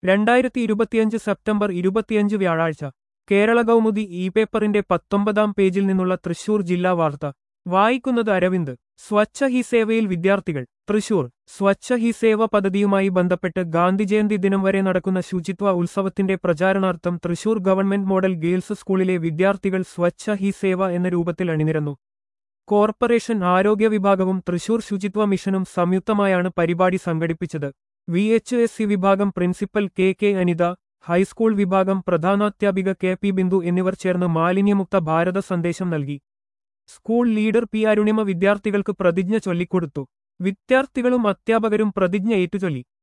രണ്ടായിരത്തി ഇരുപത്തിയഞ്ച് സെപ്റ്റംബർ ഇരുപത്തിയഞ്ച് വ്യാഴാഴ്ച കേരള കൗമുദി ഇ പേപ്പറിന്റെ പത്തൊമ്പതാം പേജിൽ നിന്നുള്ള തൃശൂർ ജില്ലാ വാർത്ത വായിക്കുന്നത് അരവിന്ദ് സ്വച്ഛ ഹി സേവയിൽ വിദ്യാർത്ഥികൾ തൃശൂർ സ്വച്ഛ ഹി സേവ പദ്ധതിയുമായി ബന്ധപ്പെട്ട് ഗാന്ധിജയന്തി ദിനം വരെ നടക്കുന്ന ശുചിത്വ ഉത്സവത്തിന്റെ പ്രചാരണാർത്ഥം തൃശൂർ ഗവൺമെന്റ് മോഡൽ ഗേൾസ് സ്കൂളിലെ വിദ്യാർത്ഥികൾ സ്വച്ഛ ഹി സേവ എന്ന രൂപത്തിൽ അണിനിരന്നു കോർപ്പറേഷൻ ആരോഗ്യ വിഭാഗവും തൃശൂർ ശുചിത്വ മിഷനും സംയുക്തമായാണ് പരിപാടി സംഘടിപ്പിച്ചത് വി എച്ച് എസ് സി വിഭാഗം principal K K Anitha high school വിഭാഗം പ്രധാനാധ്യാപിക കെ പി ബിന്ദു എന്നിവർ ചേർന്ന് മാലിന്യമുക്ത ഭാരത സന്ദേശം നൽകി സ്കൂൾ ലീഡർ പി അരുണിമ വിദ്യാർത്ഥികൾക്ക് പ്രതിജ്ഞ ചൊല്ലിക്കൊടുത്തു വിദ്യാർത്ഥികളും അധ്യാപകരും പ്രതിജ്ഞ ഏറ്റുചൊല്ലി